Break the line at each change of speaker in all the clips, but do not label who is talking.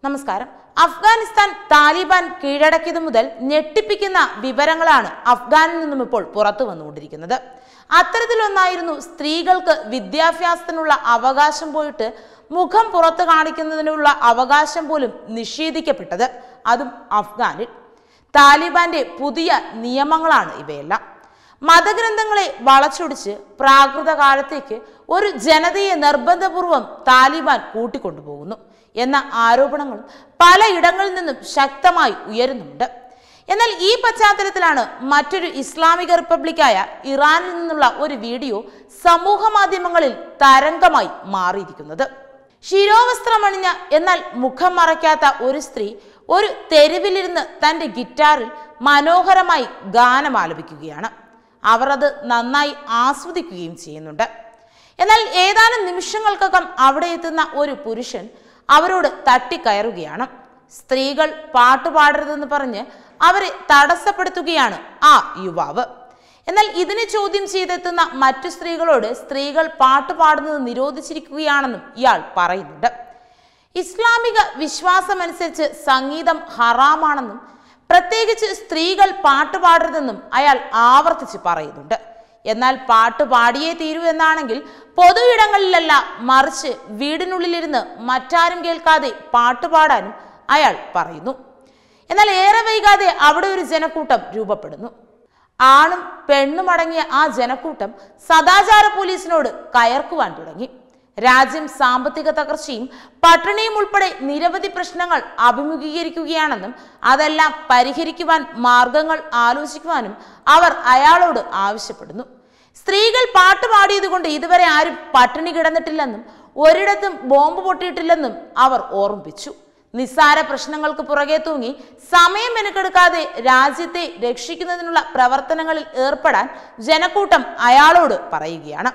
നമസ്കാരം അഫ്ഗാനിസ്ഥാൻ താലിബാൻ കീഴടക്കിയതു മുതൽ ഞെട്ടിപ്പിക്കുന്ന വിവരങ്ങളാണ് അഫ്ഗാനിൽ നിന്നും ഇപ്പോൾ പുറത്തു വന്നുകൊണ്ടിരിക്കുന്നത് അത്തരത്തിലൊന്നായിരുന്നു സ്ത്രീകൾക്ക് വിദ്യാഭ്യാസത്തിനുള്ള അവകാശം പോയിട്ട് മുഖം പുറത്തു കാണിക്കുന്നതിനുള്ള അവകാശം പോലും നിഷേധിക്കപ്പെട്ടത് അതും അഫ്ഗാനിൽ താലിബാന്റെ പുതിയ നിയമങ്ങളാണ് ഇവയെല്ലാം മതഗ്രന്ഥങ്ങളെ വളച്ചൊടിച്ച് പ്രാകൃത കാലത്തേക്ക് ഒരു ജനതയെ നിർബന്ധപൂർവം താലിബാൻ കൂട്ടിക്കൊണ്ടുപോകുന്നു എന്ന ആരോപണങ്ങളും പലയിടങ്ങളിൽ നിന്നും ശക്തമായി ഉയരുന്നുണ്ട് എന്നാൽ ഈ പശ്ചാത്തലത്തിലാണ് മറ്റൊരു ഇസ്ലാമിക റിപ്പബ്ലിക്കായ ഇറാനിൽ നിന്നുള്ള ഒരു വീഡിയോ സമൂഹ മാധ്യമങ്ങളിൽ തരംഗമായി മാറിയിരിക്കുന്നത് ശിരോവസ്ത്രമണിഞ്ഞ എന്നാൽ മുഖം മറയ്ക്കാത്ത ഒരു സ്ത്രീ ഒരു തെരുവിലിരുന്ന് തന്റെ ഗിറ്റാറിൽ മനോഹരമായി ഗാനം ആലപിക്കുകയാണ് അവർ അത് നന്നായി ആസ്വദിക്കുകയും ചെയ്യുന്നുണ്ട് എന്നാൽ ഏതാനും നിമിഷങ്ങൾക്കകം അവിടെ എത്തുന്ന ഒരു പുരുഷൻ അവരോട് തട്ടിക്കയറുകയാണ് സ്ത്രീകൾ പാട്ട് പാടരുതെന്ന് പറഞ്ഞ് അവരെ തടസ്സപ്പെടുത്തുകയാണ് ആ യുവാവ് എന്നാൽ ഇതിനെ ചോദ്യം ചെയ്തെത്തുന്ന മറ്റു സ്ത്രീകളോട് സ്ത്രീകൾ പാട്ട് പാടുന്നത് നിരോധിച്ചിരിക്കുകയാണെന്നും ഇയാൾ പറയുന്നുണ്ട് ഇസ്ലാമിക വിശ്വാസമനുസരിച്ച് സംഗീതം ഹറാമാണെന്നും പ്രത്യേകിച്ച് സ്ത്രീകൾ പാട്ട് പാടരുതെന്നും അയാൾ ആവർത്തിച്ച് പറയുന്നുണ്ട് എന്നാൽ പാട്ട് പാടിയേ തീരൂ എന്നാണെങ്കിൽ പൊതു ഇടങ്ങളിലല്ല മറിച്ച് വീടിനുള്ളിലിരുന്ന് മറ്റാരും കേൾക്കാതെ പാട്ട് പാടാനും അയാൾ പറയുന്നു എന്നാൽ ഏറെ വൈകാതെ അവിടെ ഒരു ജനക്കൂട്ടം രൂപപ്പെടുന്നു ആണും പെണ്ണും അടങ്ങിയ ആ ജനക്കൂട്ടം സദാചാര പോലീസിനോട് കയർക്കുവാൻ തുടങ്ങി രാജ്യം സാമ്പത്തിക തകർച്ചയും പട്ടിണിയും ഉൾപ്പെടെ നിരവധി പ്രശ്നങ്ങൾ അഭിമുഖീകരിക്കുകയാണെന്നും അതെല്ലാം പരിഹരിക്കുവാൻ മാർഗങ്ങൾ ആലോചിക്കുവാനും അവർ അയാളോട് ആവശ്യപ്പെടുന്നു സ്ത്രീകൾ പാട്ട് പാടിയതുകൊണ്ട് ഇതുവരെ ആരും പട്ടിണി കിടന്നിട്ടില്ലെന്നും ഒരിടത്തും ബോംബ് പൊട്ടിയിട്ടില്ലെന്നും അവർ ഓർമ്മിപ്പിച്ചു നിസ്സാര പ്രശ്നങ്ങൾക്ക് പുറകെ തൂങ്ങി സമയം മെനക്കെടുക്കാതെ രാജ്യത്തെ രക്ഷിക്കുന്നതിനുള്ള പ്രവർത്തനങ്ങളിൽ ഏർപ്പെടാൻ ജനക്കൂട്ടം അയാളോട് പറയുകയാണ്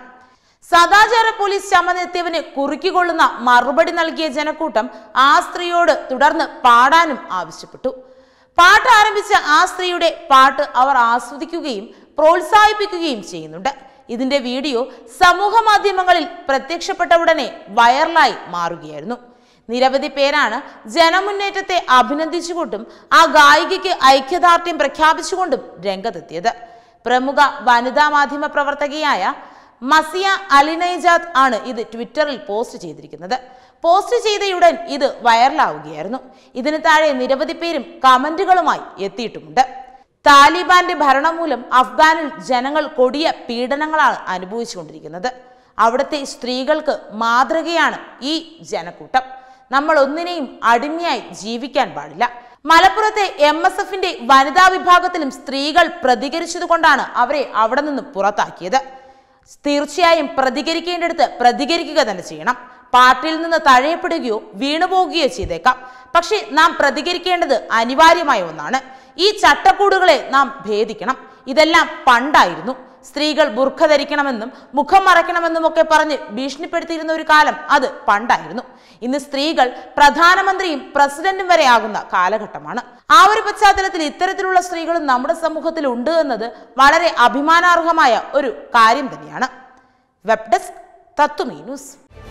സദാചാര പോലീസ് ചമനെത്തിയവന് കുറുക്കിക്കൊള്ളുന്ന മറുപടി നൽകിയ ജനക്കൂട്ടം ആ സ്ത്രീയോട് തുടർന്ന് പാടാനും ആവശ്യപ്പെട്ടു പാട്ട് ആരംഭിച്ച ആ സ്ത്രീയുടെ പാട്ട് അവർ ആസ്വദിക്കുകയും പ്രോത്സാഹിപ്പിക്കുകയും ചെയ്യുന്നുണ്ട് ഇതിന്റെ വീഡിയോ സമൂഹ മാധ്യമങ്ങളിൽ പ്രത്യക്ഷപ്പെട്ട ഉടനെ വൈറലായി മാറുകയായിരുന്നു നിരവധി പേരാണ് ജനമുന്നേറ്റത്തെ അഭിനന്ദിച്ചുകൊണ്ടും ആ ഗായികയ്ക്ക് ഐക്യദാർഢ്യം പ്രഖ്യാപിച്ചുകൊണ്ടും രംഗത്തെത്തിയത് പ്രമുഖ വനിതാ മാധ്യമ പ്രവർത്തകയായ മസിയ അലിനൈജാദ് ആണ് ഇത് ട്വിറ്ററിൽ പോസ്റ്റ് ചെയ്തിരിക്കുന്നത് പോസ്റ്റ് ചെയ്തയുടൻ ഇത് വൈറലാവുകയായിരുന്നു ഇതിന് താഴെ നിരവധി പേരും കമന്റുകളുമായി എത്തിയിട്ടുമുണ്ട് താലിബാന്റെ ഭരണം മൂലം അഫ്ഗാനിൽ ജനങ്ങൾ കൊടിയ പീഡനങ്ങളാണ് അനുഭവിച്ചുകൊണ്ടിരിക്കുന്നത് അവിടുത്തെ സ്ത്രീകൾക്ക് മാതൃകയാണ് ഈ ജനക്കൂട്ടം നമ്മൾ ഒന്നിനെയും അടിമയായി ജീവിക്കാൻ പാടില്ല മലപ്പുറത്തെ എം എസ് എഫിന്റെ വനിതാ വിഭാഗത്തിലും സ്ത്രീകൾ പ്രതികരിച്ചതുകൊണ്ടാണ് അവരെ അവിടെ നിന്ന് പുറത്താക്കിയത് തീർച്ചയായും പ്രതികരിക്കേണ്ടടുത്ത് പ്രതികരിക്കുക തന്നെ ചെയ്യണം പാർട്ടിയിൽ നിന്ന് തഴയപ്പെടുകയോ വീണുപോകുകയോ ചെയ്തേക്കാം പക്ഷേ നാം പ്രതികരിക്കേണ്ടത് അനിവാര്യമായ ഒന്നാണ് ഈ ചട്ടക്കൂടുകളെ നാം ഭേദിക്കണം ഇതെല്ലാം പണ്ടായിരുന്നു സ്ത്രീകൾ ബുർഖ ധരിക്കണമെന്നും മുഖം മറയ്ക്കണമെന്നും ഒക്കെ പറഞ്ഞ് ഭീഷണിപ്പെടുത്തിയിരുന്ന ഒരു കാലം അത് പണ്ടായിരുന്നു ഇന്ന് സ്ത്രീകൾ പ്രധാനമന്ത്രിയും പ്രസിഡന്റും വരെ ആകുന്ന കാലഘട്ടമാണ് ആ ഒരു പശ്ചാത്തലത്തിൽ ഇത്തരത്തിലുള്ള സ്ത്രീകളും നമ്മുടെ സമൂഹത്തിൽ ഉണ്ട് എന്നത് വളരെ അഭിമാനാർഹമായ ഒരു കാര്യം തന്നെയാണ് വെബ് ഡെസ്ക് തത്വമീ ന്യൂസ്